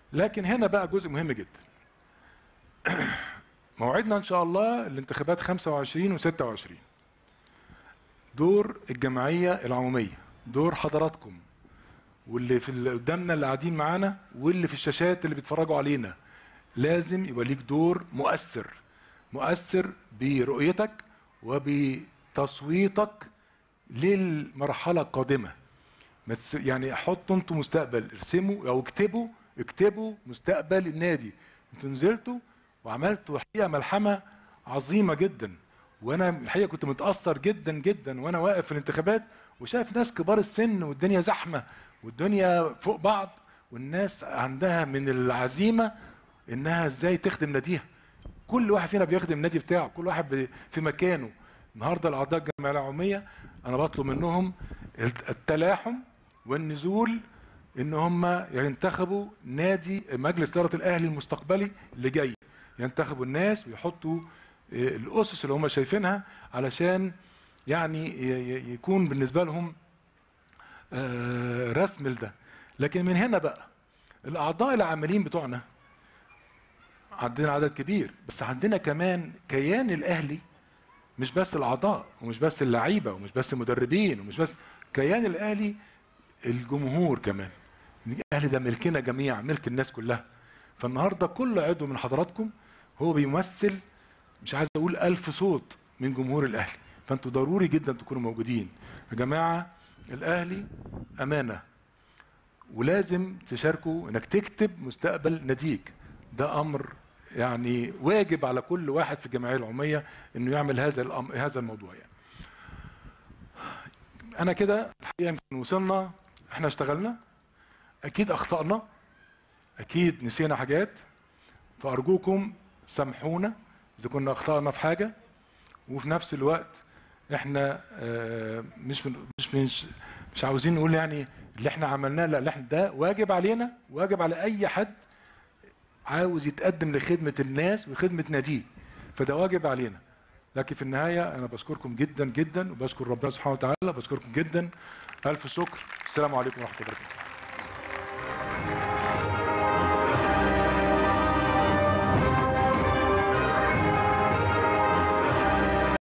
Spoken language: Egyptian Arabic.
لكن هنا بقى جزء مهم جدا موعدنا ان شاء الله الانتخابات 25 و26 دور الجمعيه العموميه دور حضراتكم واللي في اللي قدامنا اللي قاعدين معانا واللي في الشاشات اللي بيتفرجوا علينا لازم يبقى ليك دور مؤثر مؤثر برؤيتك وبتصويتك للمرحله القادمه ما تس... يعني حطوا انتوا مستقبل ارسموا او اكتبوا اكتبوا مستقبل النادي انتوا نزلتوا وعملتوا الحقيقه ملحمه عظيمه جدا وانا الحقيقه كنت متاثر جدا جدا وانا واقف في الانتخابات وشايف ناس كبار السن والدنيا زحمه والدنيا فوق بعض والناس عندها من العزيمه انها ازاي تخدم ناديها كل واحد فينا بيخدم النادي بتاعه كل واحد ب- في مكانه النهارده الاعضاء الجمعيه العموميه انا بطلب منهم التلاحم والنزول ان هم ينتخبوا نادي مجلس اداره الاهلي المستقبلي اللي جاي ينتخبوا الناس ويحطوا آه، الاسس اللي هم شايفينها علشان يعني ي- ي- يكون بالنسبه لهم آه، رسم لده لكن من هنا بقى الاعضاء العاملين بتوعنا عندنا عدد كبير بس عندنا كمان كيان الاهلي مش بس الاعضاء ومش بس اللعيبه ومش بس المدربين ومش بس كيان الاهلي الجمهور كمان الاهلي ده ملكنا جميعا ملك الناس كلها فالنهارده كل عضو من حضراتكم هو بيمثل مش عايز اقول ألف صوت من جمهور الاهلي فانتوا ضروري جدا تكونوا موجودين يا جماعه الاهلي امانه ولازم تشاركوا انك تكتب مستقبل ناديك ده امر يعني واجب على كل واحد في الجمعيه العموميه انه يعمل هذا الأمر هذا الموضوع يعني. انا كده الحقيقه يمكن وصلنا احنا اشتغلنا اكيد اخطانا اكيد نسينا حاجات فارجوكم سامحونا اذا كنا اخطانا في حاجه وفي نفس الوقت احنا آه، مش من مش مش مش عاوزين نقول يعني اللي احنا عملناه لا اللي احنا ده واجب علينا واجب على اي حد عاوز يتقدم لخدمه الناس وخدمه ناديه فده واجب علينا لكن في النهايه انا بشكركم جدا جدا وبشكر ربنا سبحانه وتعالى بشكركم جدا الف شكر السلام عليكم ورحمه الله وبركاته